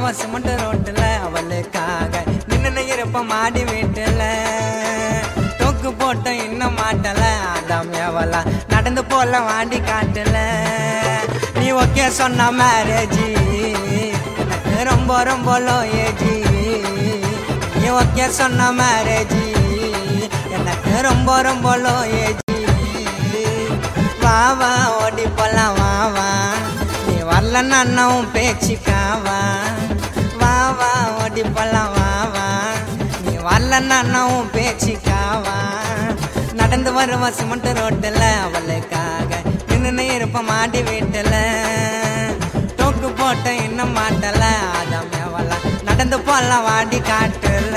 வருவோம் சிமெண்ட் ரோட்டுல அவளுக்காக நின்று இருப்ப மாடி வீட்டுல தூக்கு போட்ட இன்னும் மாட்டல அதாம் எவளா நடந்து போல வாடி காட்டல நீ ஓகே சொன்ன மேரேஜி எனக்கு ரொம்ப ரொம்ப லோ ஏஜி நீ ஓகே சொன்ன மேரேஜி எனக்கு ரொம்ப ரொம்ப லோ ஏஜி வா வா ஓடி போலாம் வா வா நீ வரலன்னா அண்ணாவும் பேச்சுக்காவா வா வா ஓடி போலாம் வா வா நீ வரலன்னா அண்ணாவும் பேச்சுக்காவா நடந்து வருவா சிமெண்ட் ரோட்டில் அவளுக்காக நின்று இருப்ப மாடி வீட்டில் தூக்கு போட்ட இன்னும் மாட்டல அதான் எவளா நடந்து போலாம் வாடி காட்டுல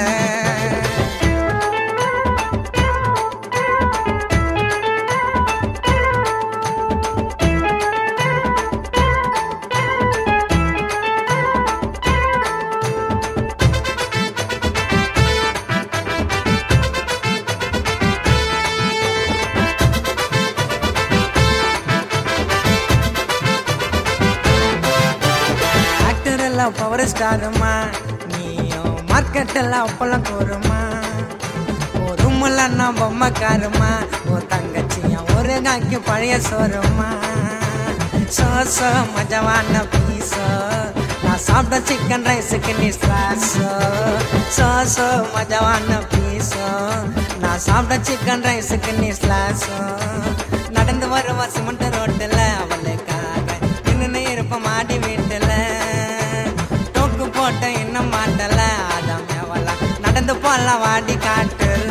ஆக்டர் எல்லாம் பவர் ஸ்டாருமா நீயும் மார்க்கெட் எல்லாம் அப்பெல்லாம் கூறுமா ஒரு ரூம்லன்னா பொம்மைக்காருமா ஓ தங்கச்சியா ஒரு காக்கி பழைய சோறுமா சோ சோ மஜவான பீசோ நான் சாப்பிட்ட சிக்கன் ரைஸுக்கு நீ ஸ்லாஸோ சோ சோ மஜவான பீசோ நான் சாப்பிட்ட சிக்கன் ரைஸுக்கு நீ ஸ்லாஸோ நடந்து வருவா சிமெண்ட் ரோட்டில் அவளுக்காக நின்று இருப்ப மாடி வீட்டில் தூக்கு போட்ட இன்னும் மாட்டல அதான் எவளா நடந்து போலாம் வாடி காட்டுல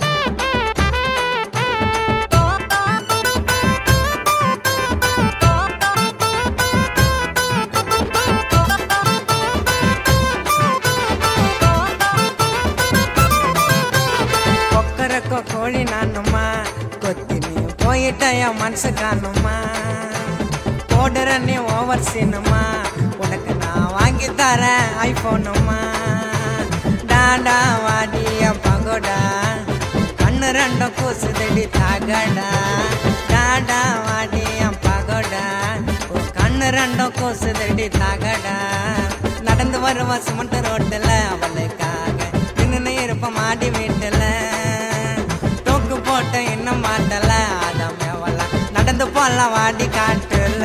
கொக்கரக்கோ கோழி நானுமா கொத்தி நீ போயிட்ட என் மனசு காணுமா போடுற நீ ஓவர் சீனுமா உனக்கு நான் வாங்கி தரேன் ஐபோனுமா டாடா வாடிய பகோடா கண்ணு ரெண்டும் கூசுதடி தகடா டாடா வாடிய பகோடா உன் கண்ணு ரெண்டும் கூசுதடி தகடா நடந்து வருவா சிமெண்ட் ரோட்டில் அவளுக்காக நின்று இருப்ப மாடி வீட்டில் தூக்கு போட்ட இன்னும் மாட்டல அதான் எவளா நடந்து போலாம் வாடி காட்டுல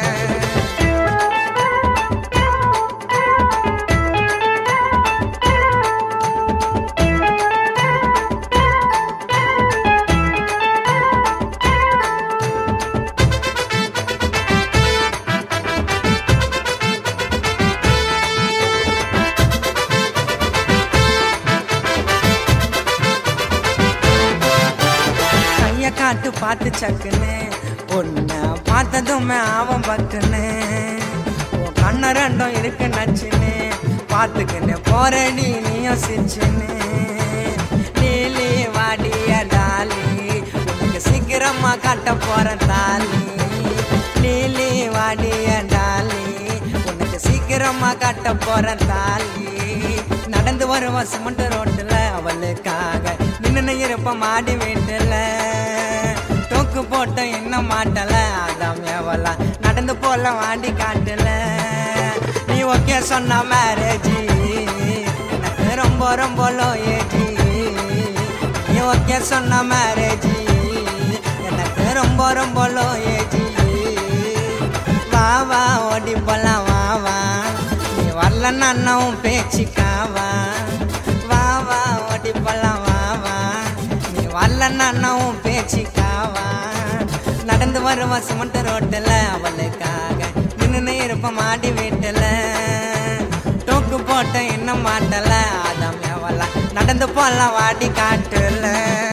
கைய காட்டு பார்த்து சக்குன்னு உன்னை பார்த்ததுமே ஆவம் பக்குன்னு உன் கண்ண ரெண்டும் இருக்கு நச்சுன்னு பார்த்துக்கின்னு போறடி நீயும் சிச்சுன்னு நீலி வாடிய டாலி உனக்கு சீக்கிரமா கட்ட போற தாலி நீலி வாடிய டாலி உனக்கு சீக்கிரமா கட்ட போற தாலி நடந்து வருவா சிமெண்ட் ரோட்டுல அவளுக்காக நின்று இருப்ப மாடி வீட்டுல தூக்கு போட்ட இன்னும் மாட்டல அதான் எவளா நடந்து போல வாடி காட்டுல நீ ஓகே சொன்ன மேரேஜி எனக்கு ரொம்ப ரொம்ப லோ ஏஜி நீ ஓகே சொன்ன மேரேஜி எனக்கு ரொம்ப ரொம்ப லோ ஏஜி வா வா ஓடி போலாம் வா வா நீ வரலன்னா அண்ணாவும் பேச்சுக்காவா வா வா ஓடி போலாம் வா வா நீ வரலன்னா அண்ணாவும் பேச்சுக்காவா நடந்து வருவா சிமெண்ட் ரோட்டில் அவளுக்காக நின்று இருப்ப மாடி வீட்டில் தூக்கு போட்ட இன்னும் மாட்டல அதான் எவளா நடந்து போலாம் வாடி காட்டுல